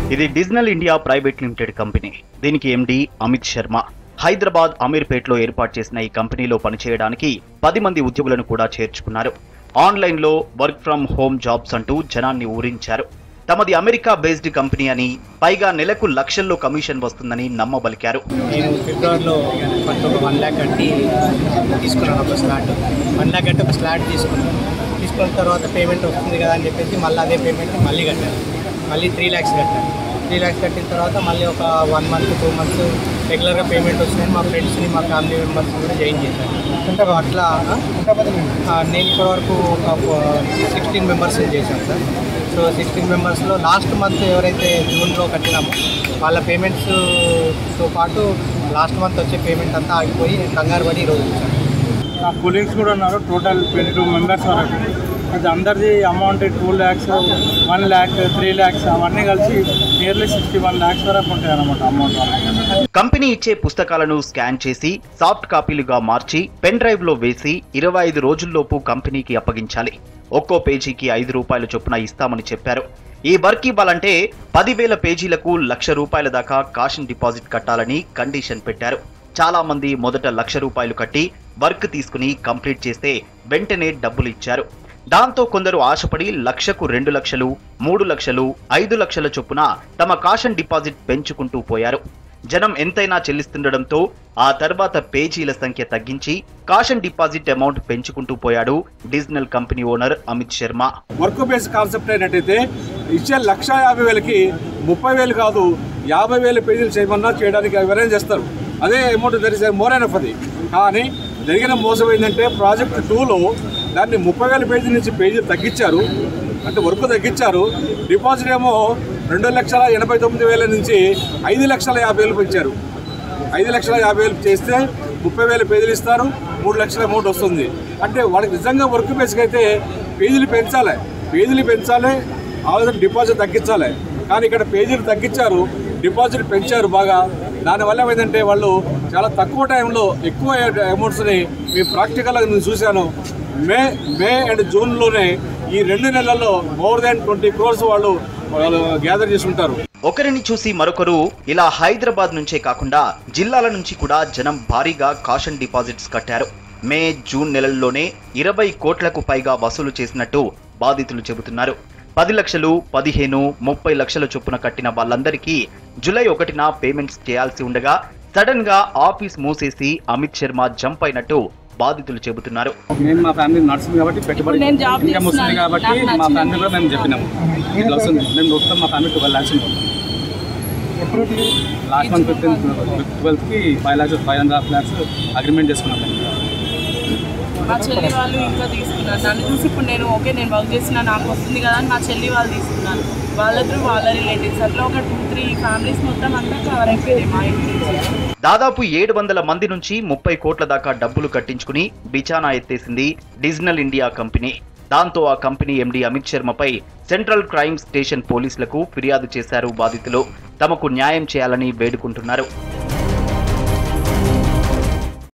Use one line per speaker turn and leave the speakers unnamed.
ఇది Diginal India private limited company దీనికి MD Amit Sharma Hyderabad అమీర్పేట్లో ఏర్పాటు చేసిన ఈ కంపెనీలో పనిచేయడానికి పది మంది ఉద్యోగులను కూడా చేర్చుకున్నారు ఆన్లైన్లో వర్క్ ఫ్రం హోమ్ జాబ్స్ అంటూ జనాన్ని ఊరించారు తమది అమెరికా బేస్డ్ కంపెనీ అని పైగా నెలకు లక్షల్లో కమిషన్ వస్తుందని నమ్మబలికారు
నేను ఫిబ్రవరిలో ఫస్ట్ ఒక వన్ ల్యాక్ కట్టి తీసుకున్నాను ఒక స్లాట్ వన్ ల్యాక్ కట్టి ఒక స్లాట్ తీసుకున్నాను తీసుకున్న తర్వాత పేమెంట్ వస్తుంది కదా అని చెప్పేసి మళ్ళీ అదే పేమెంట్ మళ్ళీ కట్టాను మళ్ళీ త్రీ ల్యాక్స్ కట్టాను త్రీ ల్యాక్స్ కట్టిన తర్వాత మళ్ళీ ఒక వన్ మంత్ టూ మంత్స్ రెగ్యులర్గా పేమెంట్ వచ్చినాయి మా ఫ్రెండ్స్ని మా ఫ్యామిలీ మెంబర్స్ కూడా జాయిన్ చేశాను సో అట్లా ఆ, నేను ఇప్పటివరకు ఒక సిక్స్టీన్ మెంబర్స్ని చేశాను సార్ సో సిక్స్టీన్ మెంబర్స్లో లాస్ట్ మంత్ ఎవరైతే జూన్లో కట్టినామో వాళ్ళ పేమెంట్స్తో పాటు లాస్ట్ మంత్ వచ్చే పేమెంట్ అంతా ఆగిపోయి నేను కంగారు పడి ఈరోజు వచ్చాను
నా కొలీగ్స్ కూడా ఉన్నారు టోటల్ ట్వంటీ టూ మెంబర్స్ వరకు అది అందరిది amount two lakhs one lakh three lakhs అవన్నీ కలిసి నియర్లీ సిక్స్టీ వన్ ల్యాక్స్ వరకు ఉంటాయి అనమాట అమౌంట్ వాళ్ళకి
కంపెనీ ఇచ్చే పుస్తకాలను స్కాన్ చేసి సాఫ్ట్ కాపీలుగా మార్చి పెన్ డ్రైవ్ లో వేసి ఇరవై ఐదు రోజుల్లోపు కంపెనీకి అప్పగించాలి ఒక్కో పేజీకి ఐదు రూపాయల చొప్పున ఇస్తామని చెప్పారు ఈ వర్క్ ఇవ్వాలంటే పదివేల పేజీలకు లక్ష రూపాయల దాకా కాషన్ డిపాజిట్ కట్టాలని కండిషన్ పెట్టారు చాలా మంది మొదట లక్ష రూపాయలు కట్టి వర్క్ తీసుకుని కంప్లీట్ చేస్తే వెంటనే డబ్బులు ఇచ్చారు దాంతో కొందరు ఆశపడి లక్షకు రెండు లక్షలు మూడు లక్షలు ఐదు లక్షల చొప్పున తమ కాషన్ డిపాజిట్ పెంచుకుంటూ పోయారు జనం ఎంతైనా చెల్లిస్తుండడంతో ఆ తర్వాత పేజీల సంఖ్య తగ్గించి కాషన్ డిపాజిట్ అమౌంట్ పెంచుకుంటూ పోయాడు Diginal company owner Amit Sharma
work base concept ఏంటంటే ఇచ్చే లక్ష యాభై వేలకి ముప్పై వేలు కాదు యాభై వేల పేజీలు చేయమన్నా చేయడానికి ఎవరైనా చేస్తారు అదే అమౌంట్ జరిగితే మోర్ అయిన అది కానీ జరిగిన మోసం ఏంటంటే ప్రాజెక్ట్ టూలో దాన్ని ముప్పై వేల పేజీ నుంచి పేజీలు తగ్గించారు అంటే వర్క్ తగ్గించారు డిపాజిట్ ఏమో రెండు లక్షల ఎనభై తొమ్మిది వేల నుంచి ఐదు లక్షల యాభై వేలు పెంచారు ఐదు లక్షల యాభై వేలు చేస్తే ముప్పై వేల పేజీలు ఇస్తారు మూడు లక్షల అమౌంట్ వస్తుంది అంటే వాళ్ళకి నిజంగా వర్క్ బేస్కి అయితే పేజీలు పెంచాలి పేజీలు పెంచాలి ఆలోచన డిపాజిట్ తగ్గించాలి కానీ ఇక్కడ పేజీలు తగ్గించారు డిపాజిట్ పెంచారు బాగా దానివల్ల ఏమైందంటే వాళ్ళు చాలా తక్కువ టైంలో ఎక్కువ అమౌంట్స్ని మీ ప్రాక్టికల్గా నేను చూశాను మే మే అండ్ జూన్లోనే ఈ రెండు నెలల్లో మోర్ దాన్ ట్వంటీ క్రోర్స్ వాళ్ళు వాళ్ళు గ్యాదర్ చేసుకుంటారు
ఒకరిని చూసి మరొకరు ఇలా హైదరాబాద్ నుంచే కాకుండా జిల్లాల నుంచి కూడా జనం భారీగా కాషన్ డిపాజిట్స్ కట్టారు మే జూన్ నెలల్లోనే ఇరవై కోట్లకు పైగా వసూలు చేసినట్టు బాధితులు చెబుతున్నారు పది లక్షలు పదిహేను ముప్పై లక్షల చొప్పున కట్టిన వాళ్ళందరికీ జూలై ఒకటిన పేమెంట్స్ చేయాల్సి ఉండగా సడన్ గా ఆఫీస్ మూసేసి అమిత్ శర్మ జంప్ అయినట్టు బాధితులు చెబుతున్నారు
మేము మా ఫ్యామిలీ నడుస్తుంది కాబట్టి పెట్టుబడి
ఇప్పుడు నేను జాబ్
ఇన్కమ్ వస్తుంది
చేస్తున్నాను.
కాబట్టి
నాకు
మా
నచ్చింది.
ఫ్యామిలీ కూడా మేము చెప్పినాము ఇట్లా వస్తుంది మేము మొత్తం మా ఫ్యామిలీ ట్వెల్వ్ ల్యాక్స్ ఉంటాం లాస్ట్ మంత్ ఫిఫ్టీన్ ట్వెల్త్కి five lakhs five and half lakhs agreement చేసుకున్నాం మేము
మా చెల్లి వాళ్ళు ఇంకా తీసుకున్నారు నన్ను చూసి ఇప్పుడు నేను ఓకే నేను వర్క్ చేసిన నాకు వస్తుంది కదా అని మా చెల్లి వాళ్ళు తీసుకున్నారు వాళ్ళిద్దరు వాళ్ళ రిలేటివ్స్ అట్లా ఒక టూ త్రీ ఫ్యామిలీస్ మొత్తం అంతా కవర్ అయిపోయింది మా ఇంటి నుంచి
దాదాపు ఏడు వందల మంది నుంచి ముప్పై కోట్ల దాకా డబ్బులు కట్టించుకుని బిచానా ఎత్తేసింది డిజినల్ ఇండియా కంపెనీ దాంతో ఆ కంపెనీ ఎండీ అమిత్ శర్మపై సెంట్రల్ క్రైమ్ స్టేషన్ పోలీసులకు ఫిర్యాదు చేశారు బాధితులు తమకు న్యాయం చేయాలని వేడుకుంటున్నారు